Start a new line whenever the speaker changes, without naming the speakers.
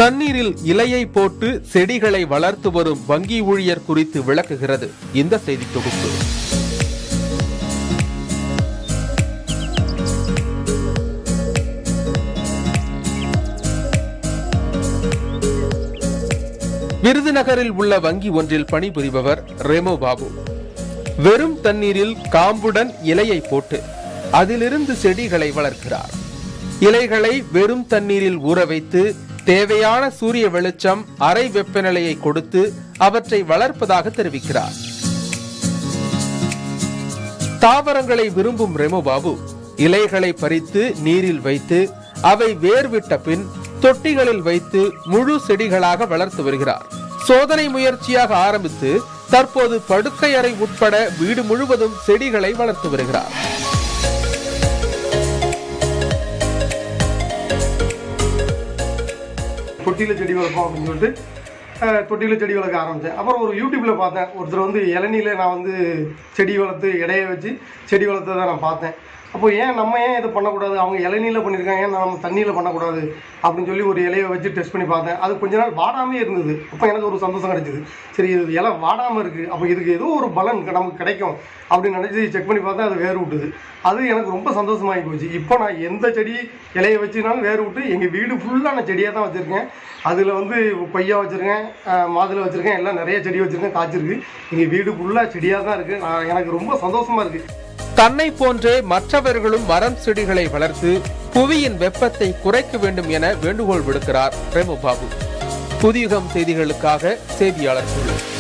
தண்ணீரில் இலையை போட்டு செடிகளை வளர்த்து வரும் வங்கி ஊழியர் குறித்து விளக்குகிறது இந்த செய்தி தொகுப்பு விருதுநகரில் உள்ள வங்கி ஒன்றில் பணிபுரிபவர் ரெமோ பாபு வெறும் தண்ணீரில் காம்புடன் இலையை போட்டு அதிலிருந்து செடிகளை வளர்க்கிறார் இலைகளை வெறும் தண்ணீரில் ஊற வைத்து தேவையான சூரிய வெளிச்சம் அறை வெப்பநிலையை கொடுத்து அவற்றை வளர்ப்பதாக தெரிவிக்கிறார் தாவரங்களை விரும்பும் ரெமோ பாபு இலைகளை பறித்து நீரில் வைத்து அவை வேர்விட்ட பின் தொட்டிகளில் வைத்து முழு செடிகளாக வளர்த்து வருகிறார் சோதனை முயற்சியாக ஆரம்பித்து தற்போது படுக்கை அறை உட்பட வீடு முழுவதும் செடிகளை வளர்த்து வருகிறார்
தொட்டியில் செடி வளர்ப்போம் அப்படின்னு சொல்லிட்டு அஹ், தொட்டியில் செடி வளர்க்க ஆரம்பித்தேன் அப்புறம் ஒரு யூடியூப்பில் பார்த்தேன் ஒருத்தர் வந்து இளநில நான் வந்து செடி வளர்த்து இடைய வச்சு செடி வளர்த்ததை நான் பார்த்தேன் அப்போ ஏன் நம்ம ஏன் இதை பண்ணக்கூடாது அவங்க இளநீல பண்ணியிருக்காங்க ஏன் நம்ம தண்ணியில் பண்ணக்கூடாது அப்படின்னு சொல்லி ஒரு இலையை வச்சு டெஸ்ட் பண்ணி பார்த்தேன் அது கொஞ்ச நாள் வாடாமே இருந்தது அப்போ எனக்கு ஒரு சந்தோஷம் கிடைச்சிது சரி இது இலை வாடாமல் இருக்குது அப்போ இதுக்கு ஏதோ ஒரு பலன் நமக்கு கிடைக்கும் அப்படின்னு நினச்சி செக் பண்ணி பார்த்தா அது வேர் விட்டுது அது எனக்கு ரொம்ப சந்தோஷமாகி போச்சு இப்போ நான் எந்த செடி இலையை வச்சுனாலும் வேர் விட்டு எங்கள் வீடு ஃபுல்லாக நான் செடியாக தான் வச்சுருக்கேன் அதில் வந்து கொய்யா வச்சுருக்கேன் மாதுளை வச்சுருக்கேன் எல்லாம் நிறைய செடி வச்சுருக்கேன் காய்ச்சிருக்கு எங்கள் வீடு ஃபுல்லாக செடியாக தான் இருக்குது நான் எனக்கு ரொம்ப சந்தோஷமாக இருக்குது
தன்னை போன்றே மற்றவர்களும் மரம் செடிகளை வளர்த்து புவியின் வெப்பத்தை குறைக்க வேண்டும் என வேண்டுகோள் விடுக்கிறார் ரெமோ பாபு புதியுகம் செய்திகளுக்காக செய்தியாளர் குழு